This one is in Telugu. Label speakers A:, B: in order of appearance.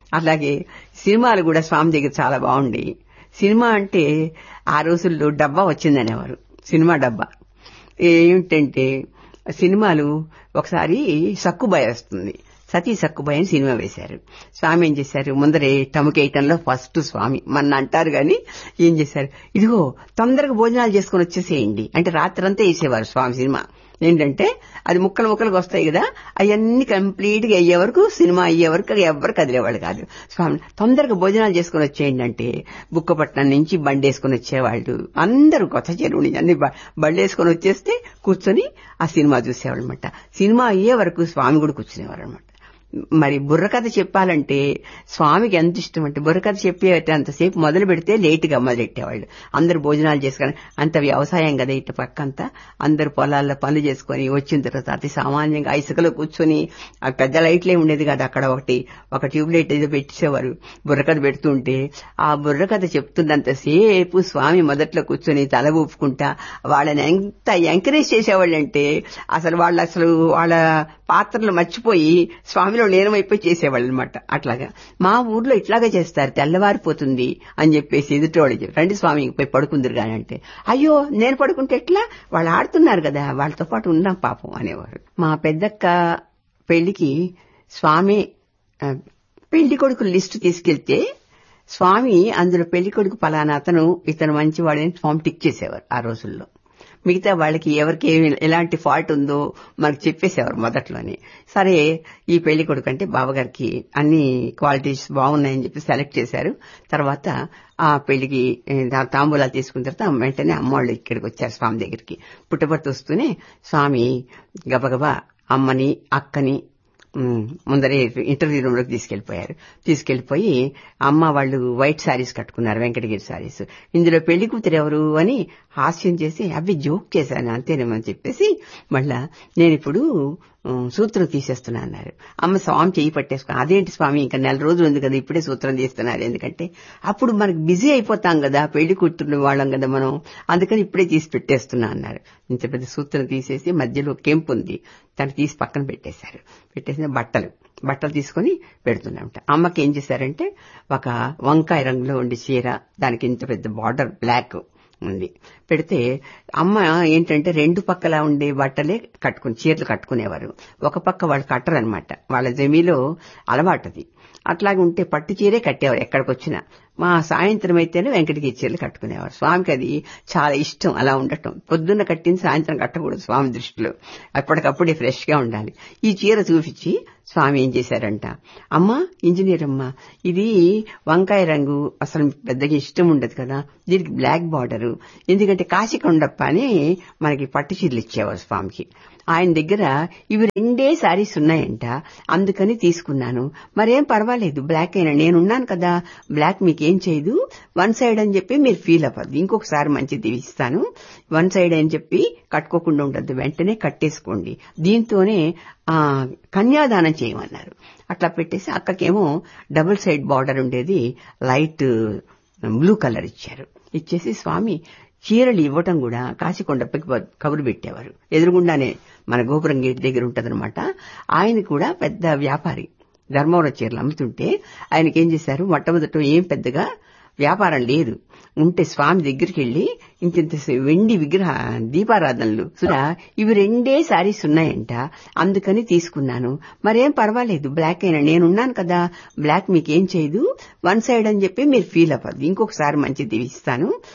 A: అలాగే సినిమాలు కూడా స్వామి దగ్గర చాలా బాగుండేవి సినిమా అంటే ఆ రోజుల్లో డబ్బా వచ్చిందనేవారు సినిమా డబ్బా ఏమిటంటే సినిమాలు ఒకసారి సక్కుబాయ్ వస్తుంది సతీ సక్కుబాయ్ అని సినిమా వేశారు స్వామి ఏం చేశారు ముందరే టముకేయటంలో ఫస్ట్ స్వామి మన అంటారు గాని ఏం చేశారు ఇదిగో తొందరగా భోజనాలు చేసుకుని వచ్చేసేయండి అంటే రాత్రంతా వేసేవారు స్వామి సినిమా ఏంటంటే అది ముక్కలు ముక్కలకు వస్తాయి కదా అవన్నీ కంప్లీట్ గా అయ్యే వరకు సినిమా అయ్యే వరకు ఎవరు కదిలేవాళ్ళు కాదు స్వామి తొందరగా భోజనాలు చేసుకుని వచ్చేయండి అంటే బుక్కపట్నం నుంచి బండి వేసుకుని వచ్చేవాళ్ళు అందరూ కొత్త చెరువు నుంచి అన్ని బండి వేసుకుని వచ్చేస్తే కూర్చొని ఆ సినిమా చూసేవాళ్ళు అనమాట సినిమా అయ్యే వరకు స్వామి కూడా కూర్చునేవారు అనమాట మరి బుర్రకథ చెప్పాలంటే స్వామికి ఎంత ఇష్టం అంటే బుర్రకథ చెప్పే అంతసేపు మొదలు పెడితే లేటుగా మొదలెట్టేవాళ్ళు అందరు భోజనాలు చేసుకుని అంత వ్యవసాయం కదా ఇటు పక్కంతా అందరు పొలాల్లో పనులు చేసుకుని వచ్చిన తర్వాత అతి సామాన్యంగా ఇసుకలో కూర్చొని ఆ పెద్ద లైట్లే ఉండేది కదా అక్కడ ఒకటి ఒక ట్యూబ్ లైట్ ఏదో పెట్టేసేవారు బుర్రకథ పెడుతుంటే ఆ బుర్రకథ చెప్తున్నంతసేపు స్వామి మొదట్లో కూర్చొని తల ఊపుకుంటా వాళ్ళని ఎంత ఎంకరేజ్ చేసేవాళ్ళంటే అసలు వాళ్ళు అసలు వాళ్ళ పాత్రలు మర్చిపోయి స్వామిలో లీనమైపోయి చేసేవాళ్ళు అనమాట అట్లాగా మా ఊర్లో ఇట్లాగే చేస్తారు తెల్లవారిపోతుంది అని చెప్పేసి ఎదుటివాళ్ళు రండి స్వామి పోయి పడుకుందరు కానీ అంటే అయ్యో నేను పడుకుంటే ఎట్లా వాళ్ళు ఆడుతున్నారు కదా వాళ్ళతో పాటు ఉన్నాం పాపం అనేవారు మా పెద్దక్క పెళ్లికి స్వామి పెళ్లి కొడుకు లిస్టు తీసుకెళ్తే స్వామి అందులో పెళ్లి కొడుకు పలానా అతను ఇతను మంచివాడని స్వామి టిక్ చేసేవారు ఆ రోజుల్లో మిగతా వాళ్ళకి ఎవరికి ఎలాంటి ఫాల్ట్ ఉందో మనకు చెప్పేసేవారు మొదట్లోనే సరే ఈ పెళ్లి కొడుకు అంటే బావగారికి అన్ని క్వాలిటీస్ బాగున్నాయని చెప్పి సెలెక్ట్ చేశారు తర్వాత ఆ పెళ్లికి తాంబూలాలు తీసుకున్న తర్వాత వెంటనే అమ్మవాళ్ళు ఇక్కడికి వచ్చారు స్వామి దగ్గరికి పుట్టపర్తి వస్తూనే స్వామి గబగబా అమ్మని అక్కని ముందరే ఇంటర్వ్యూ రూమ్ లోకి తీసుకెళ్లిపోయారు తీసుకెళ్లిపోయి అమ్మ వాళ్ళు వైట్ శారీస్ కట్టుకున్నారు వెంకటగిరి శారీస్ ఇందులో పెళ్లి కూతురు ఎవరు అని హాస్యం చేసి అవి జోక్ చేశాను అంతేనేమని చెప్పేసి మళ్ళా నేను ఇప్పుడు సూత్రం తీసేస్తున్నా అన్నారు అమ్మ స్వామి చేయి పట్టేసుకున్నా అదేంటి స్వామి ఇంకా నెల రోజులు ఉంది కదా ఇప్పుడే సూత్రం తీస్తున్నారు ఎందుకంటే అప్పుడు మనకు బిజీ అయిపోతాం కదా పెళ్లి కూతురు వాళ్ళం కదా మనం అందుకని ఇప్పుడే తీసి పెట్టేస్తున్నా అన్నారు ఇంత పెద్ద సూత్రం తీసేసి మధ్యలో కెంపు ఉంది తను తీసి పక్కన పెట్టేశారు పెట్టేసిన బట్టలు బట్టలు తీసుకుని పెడుతున్నామట అమ్మకి ఏం చేశారంటే ఒక వంకాయ రంగులో ఉండే చీర దానికి ఇంత పెద్ద బార్డర్ బ్లాక్ ఉంది పెడితే అమ్మ ఏంటంటే రెండు పక్కలా ఉండే బట్టలే కట్టుకుని చీరలు కట్టుకునేవారు ఒక పక్క వాళ్ళు కట్టరనమాట వాళ్ళ జమీలో అలవాటది అట్లాగే ఉంటే పట్టు చీరే కట్టేవారు ఎక్కడికి వచ్చినా మా సాయంత్రం అయితేనే వెంకటగిరి చీరలు కట్టుకునేవారు స్వామికి అది చాలా ఇష్టం అలా ఉండటం పొద్దున్న కట్టింది సాయంత్రం కట్టకూడదు స్వామి దృష్టిలో అప్పటికప్పుడే ఫ్రెష్ గా ఉండాలి ఈ చీర చూపించి స్వామి ఏం చేశారంట అమ్మా ఇంజనీర్ అమ్మా ఇది వంకాయ రంగు అసలు పెద్దగా ఇష్టం ఉండదు కదా దీనికి బ్లాక్ బార్డర్ ఎందుకంటే కాశీకొండప్ప అని మనకి పట్టు చీరలు ఇచ్చేవారు స్వామికి ఆయన దగ్గర ఇవి రెండే శారీస్ ఉన్నాయంట అందుకని తీసుకున్నాను మరేం పర్వాలేదు బ్లాక్ అయినా నేనున్నాను కదా బ్లాక్ మీకేం చేయదు వన్ సైడ్ అని చెప్పి మీరు ఫీల్ అవ్వద్దు ఇంకొకసారి మంచిది ఇస్తాను వన్ సైడ్ అని చెప్పి కట్టుకోకుండా ఉండద్దు వెంటనే కట్టేసుకోండి దీంతోనే ఆ కన్యాదానం చేయమన్నారు అట్లా పెట్టేసి అక్కకేమో డబుల్ సైడ్ బార్డర్ ఉండేది లైట్ బ్లూ కలర్ ఇచ్చారు ఇచ్చేసి స్వామి చీరలు ఇవ్వటం కూడా కాశీకొండప్పకి కబురు పెట్టేవారు ఎదురుగుండానే మన గోపురం గేట్ దగ్గర ఉంటదనమాట ఆయన కూడా పెద్ద వ్యాపారి ధర్మవరం చీరలు అమ్ముతుంటే ఆయనకి ఏం చేశారు మొట్టమొదట ఏం పెద్దగా వ్యాపారం లేదు ఉంటే స్వామి దగ్గరికి వెళ్లి ఇంతింత వెండి విగ్రహ దీపారాధనలు ఇవి రెండే శారీస్ ఉన్నాయంట అందుకని తీసుకున్నాను మరేం పర్వాలేదు బ్లాక్ అయినా నేనున్నాను కదా బ్లాక్ మీకేం చేయదు వన్ సైడ్ అని చెప్పి మీరు ఫీల్ అవ్వద్దు ఇంకొకసారి మంచిది ఇస్తాను